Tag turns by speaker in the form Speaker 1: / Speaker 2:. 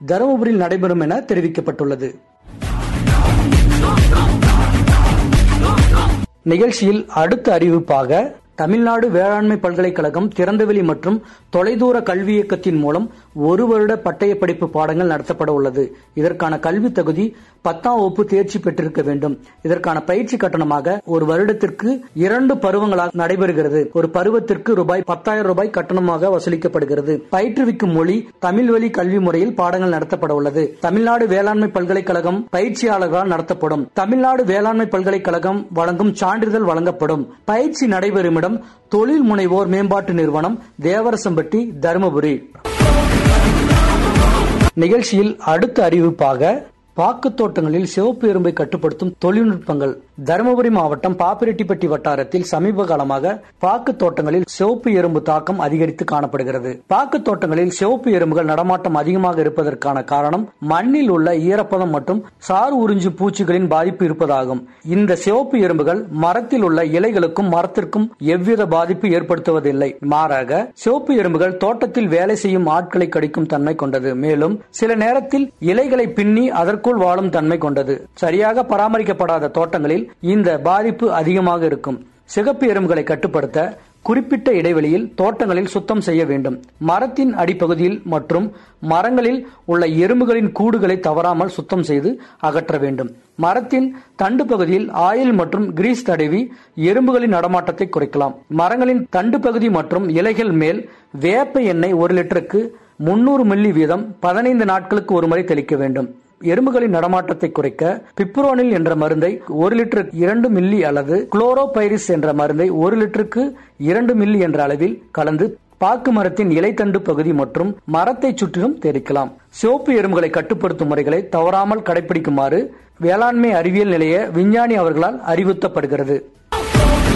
Speaker 1: தருமபுரியில் நடைபெறும் என தெரிவிக்கப்பட்டுள்ளது நிகழ்ச்சியில் அடுத்த அறிவிப்பாக தமிழ்நாடு வேளாண்மை பல்கலைக்கழகம் திறந்தவெளி மற்றும் தொலைதூர கல்வி இயக்கத்தின் மூலம் ஒரு வருட பட்டய படிப்பு பாடங்கள் நடத்தப்பட உள்ளது இதற்கான கல்வி தகுதி பத்தாம் வகுப்பு தேர்ச்சி பெற்றிருக்க வேண்டும் இதற்கான பயிற்சி கட்டணமாக ஒரு வருடத்திற்கு இரண்டு பருவங்களாக நடைபெறுகிறது ஒரு பருவத்திற்கு ரூபாய் பத்தாயிரம் ரூபாய் கட்டணமாக வசூலிக்கப்படுகிறது பயிற்றுவிக்கும் மொழி தமிழ் வழி கல்வி முறையில் பாடங்கள் நடத்தப்பட உள்ளது தமிழ்நாடு வேளாண்மை பல்கலைக்கழகம் பயிற்சியாளர்களால் நடத்தப்படும் தமிழ்நாடு வேளாண்மை பல்கலைக்கழகம் வழங்கும் சான்றிதழ் வழங்கப்படும் பயிற்சி நடைபெறும் இடம் தொழில் முனைவோர் மேம்பாட்டு நிறுவனம் தேவரசம்பட்டி தருமபுரி நிகழ்ச்சியில் அடுத்த அறிவிப்பாக பாக்கு தோட்டங்களில் சிவப்பு எறும்பை கட்டுப்படுத்தும் தொழில்நுட்பங்கள் தருமபுரி மாவட்டம் பாப்பிரெட்டிப்பட்டி வட்டாரத்தில் சமீப காலமாக பாக்கு தோட்டங்களில் சிவப்பு எறும்பு தாக்கம் அதிகரித்து காணப்படுகிறது பாக்கு தோட்டங்களில் சிவப்பு எறும்புகள் நடமாட்டம் அதிகமாக இருப்பதற்கான காரணம் மண்ணில் உள்ள ஈரப்பதம் மற்றும் சாறு உறிஞ்சும் பூச்சிகளின் பாதிப்பு இருப்பதாகும் இந்த சிவப்பு எறும்புகள் மரத்தில் உள்ள இலைகளுக்கும் மரத்திற்கும் எவ்வித பாதிப்பு ஏற்படுத்துவதில்லை மாறாக சிவப்பு எறும்புகள் தோட்டத்தில் வேலை செய்யும் ஆட்களை கடிக்கும் தன்மை கொண்டது மேலும் சில நேரத்தில் இலைகளை பின்னி அதற்குள் வாழும் தன்மை கொண்டது சரியாக பராமரிக்கப்படாத தோட்டங்களில் இந்த பாதிப்பு அதிகமாக இருக்கும் சிகப்பு எறும்புகளை கட்டுப்படுத்த குறிப்பிட்ட இடைவெளியில் தோட்டங்களில் சுத்தம் செய்ய வேண்டும் மரத்தின் அடிப்பகுதியில் மற்றும் மரங்களில் உள்ள எறும்புகளின் கூடுகளை தவறாமல் சுத்தம் செய்து அகற்ற வேண்டும் மரத்தின் தண்டு பகுதியில் ஆயில் மற்றும் கிரீஸ் தடவி எறும்புகளின் நடமாட்டத்தை குறைக்கலாம் மரங்களின் தண்டு பகுதி மற்றும் இலைகள் மேல் வேப்ப எண்ணெய் ஒரு லிட்டருக்கு முன்னூறு மில்லி வீதம் பதினைந்து நாட்களுக்கு ஒருமுறை தெளிக்க வேண்டும் எறும்புகளின் நடமாட்டத்தை குறைக்க பிப்ரோனில் என்ற மருந்தை ஒரு லிட்டருக்கு இரண்டு மில்லி அல்லது குளோரோபைரிஸ் என்ற மருந்தை ஒரு லிட்டருக்கு இரண்டு மில்லி என்ற அளவில் கலந்து பாக்கு மரத்தின் இலைத்தண்டு பகுதி மற்றும் மரத்தை சுற்றிலும் தெளிக்கலாம் சிவப்பு எறும்புகளை கட்டுப்படுத்தும் முறைகளை தவறாமல் கடைபிடிக்குமாறு வேளாண்மை அறிவியல் நிலைய விஞ்ஞானி அவர்களால் அறிவுறுத்தப்படுகிறது